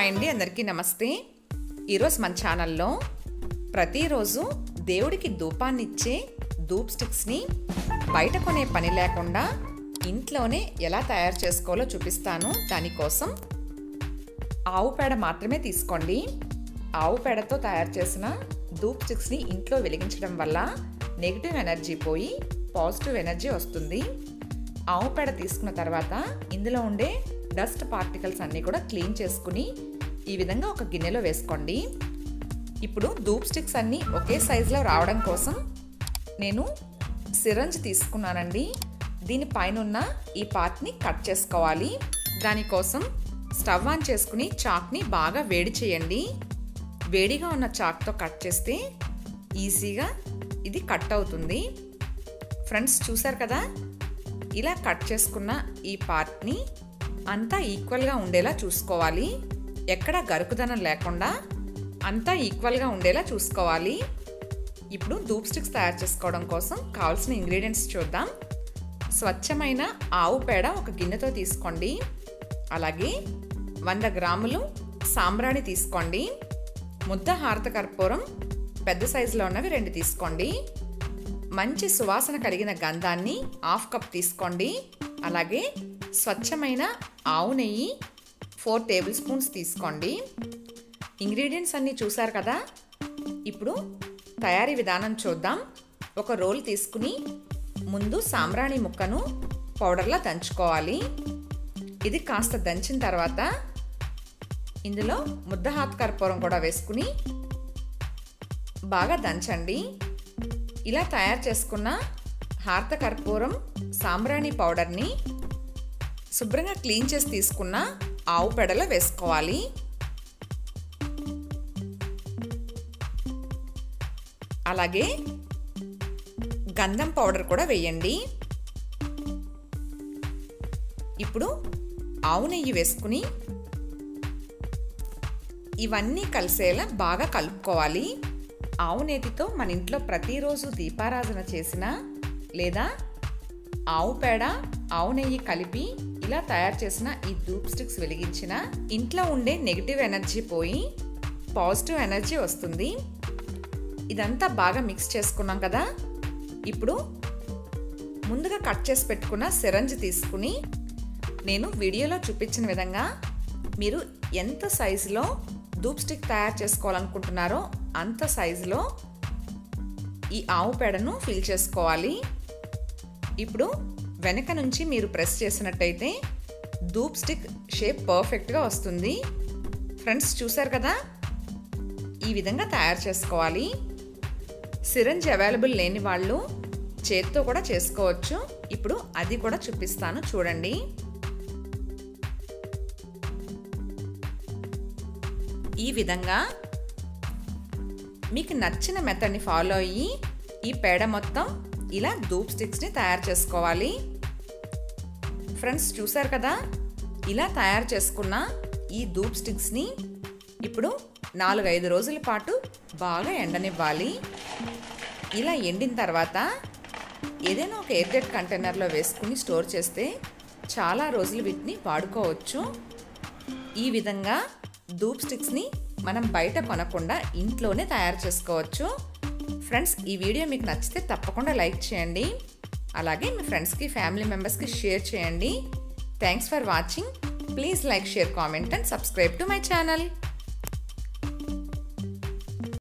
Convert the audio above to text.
hi అండి అందరికీ నమస్తే ఈరోజు మన ఛానల్లో ప్రతిరోజు దేవుడికి ధూపాన్ని ఇచ్చే ధూప్ స్టిక్స్ని బయట కొనే పని లేకుండా ఇంట్లోనే ఎలా తయారు చేసుకోవాలో చూపిస్తాను దానికోసం ఆవు పేడ మాత్రమే తీసుకోండి ఆవు పేడతో తయారు చేసిన ధూప్ స్టిక్స్ని ఇంట్లో వెలిగించడం వల్ల నెగిటివ్ ఎనర్జీ పోయి పాజిటివ్ ఎనర్జీ వస్తుంది ఆవు పేడ తీసుకున్న తర్వాత ఇందులో ఉండే డస్ట్ పార్టికల్స్ అన్నీ కూడా క్లీన్ చేసుకుని ఈ విధంగా ఒక గిన్నెలో వేసుకోండి ఇప్పుడు ధూప్ స్టిక్స్ అన్నీ ఒకే సైజులో రావడం కోసం నేను సిరంజ్ తీసుకున్నానండి దీని పైన ఉన్న ఈ పార్ట్ని కట్ చేసుకోవాలి దానికోసం స్టవ్ ఆన్ చేసుకుని చాక్ని బాగా వేడి చేయండి వేడిగా ఉన్న చాక్తో కట్ చేస్తే ఈజీగా ఇది కట్ అవుతుంది ఫ్రెండ్స్ చూసారు కదా ఇలా కట్ చేసుకున్న ఈ పార్ట్ని అంతా ఈక్వల్గా ఉండేలా చూసుకోవాలి ఎక్కడ గరుకుదనం లేకుండా అంతా ఈక్వల్గా ఉండేలా చూసుకోవాలి ఇప్పుడు ధూప్ స్టిక్స్ తయారు చేసుకోవడం కోసం కావాల్సిన ఇంగ్రీడియంట్స్ చూద్దాం స్వచ్ఛమైన ఆవు పేడ ఒక గిన్నెతో తీసుకోండి అలాగే వంద గ్రాములు సాంబ్రాణి తీసుకోండి ముద్ద హారత కర్పూరం పెద్ద సైజులో ఉన్నవి రెండు తీసుకోండి మంచి సువాసన కలిగిన గంధాన్ని హాఫ్ కప్ తీసుకోండి అలాగే స్వచ్ఛమైన ఆవు నెయ్యి ఫోర్ టేబుల్ స్పూన్స్ తీసుకోండి ఇంగ్రీడియంట్స్ అన్నీ చూసారు కదా ఇప్పుడు తయారీ విధానం చూద్దాం ఒక రోల్ తీసుకుని ముందు సాంబ్రాణి ముక్కను పౌడర్లా దంచుకోవాలి ఇది కాస్త దంచిన తర్వాత ఇందులో ముద్ద హాత్ కర్పూరం కూడా వేసుకుని బాగా దంచండి ఇలా తయారు చేసుకున్న హార్త కర్పూరం సాంబ్రాణి పౌడర్ని శుభ్రంగా క్లీన్ చేసి తీసుకున్న ఆవు పెడలో వేసుకోవాలి అలాగే గంధం పౌడర్ కూడా వేయండి ఇప్పుడు ఆవు నెయ్యి వేసుకుని ఇవన్నీ కలిసేలా బాగా కలుపుకోవాలి ఆవు నేతితో మన ఇంట్లో ప్రతిరోజు దీపారాధన చేసిన లేదా ఆవు పేడ ఆవు నెయ్యి కలిపి ఇలా తయారు చేసిన ఈ ధూప్ స్టిక్స్ వెలిగించిన ఇంట్లో ఉండే నెగిటివ్ ఎనర్జీ పోయి పాజిటివ్ ఎనర్జీ వస్తుంది ఇదంతా బాగా మిక్స్ చేసుకున్నాం కదా ఇప్పుడు ముందుగా కట్ చేసి పెట్టుకున్న సిరంజ్ తీసుకుని నేను వీడియోలో చూపించిన విధంగా మీరు ఎంత సైజులో ధూప్ స్టిక్ తయారు చేసుకోవాలనుకుంటున్నారో అంత సైజులో ఈ ఆవు పేడను ఫిల్ చేసుకోవాలి ఇప్పుడు వెనక నుంచి మీరు ప్రెస్ చేసినట్టయితే ధూప్ స్టిక్ షేప్ పర్ఫెక్ట్గా వస్తుంది ఫ్రెండ్స్ చూసారు కదా ఈ విధంగా తయారు చేసుకోవాలి సిరంజ్ అవైలబుల్ లేని వాళ్ళు చేత్తో కూడా చేసుకోవచ్చు ఇప్పుడు అది కూడా చూపిస్తాను చూడండి ఈ విధంగా మీకు నచ్చిన మెథడ్ని ఫాలో అయ్యి ఈ పేడ మొత్తం ఇలా ధూప్ స్టిక్స్ని తయారు చేసుకోవాలి ఫ్రెండ్స్ చూసారు కదా ఇలా తయారు చేసుకున్న ఈ ధూప్ స్టిక్స్ని ఇప్పుడు నాలుగైదు రోజుల పాటు బాగా ఎండనివ్వాలి ఇలా ఎండిన తర్వాత ఏదైనా ఒక ఎయిర్టెడ్ కంటైనర్లో వేసుకుని స్టోర్ చేస్తే చాలా రోజులు వీటిని వాడుకోవచ్చు ఈ విధంగా ధూప్ స్టిక్స్ని మనం బయట కొనకుండా ఇంట్లోనే తయారు చేసుకోవచ్చు ఫ్రెండ్స్ ఈ వీడియో మీకు నచ్చితే తప్పకుండా లైక్ చేయండి అలాగే మీ ఫ్రెండ్స్కి ఫ్యామిలీ మెంబర్స్కి షేర్ చేయండి thanks for watching please like share comment and subscribe to my channel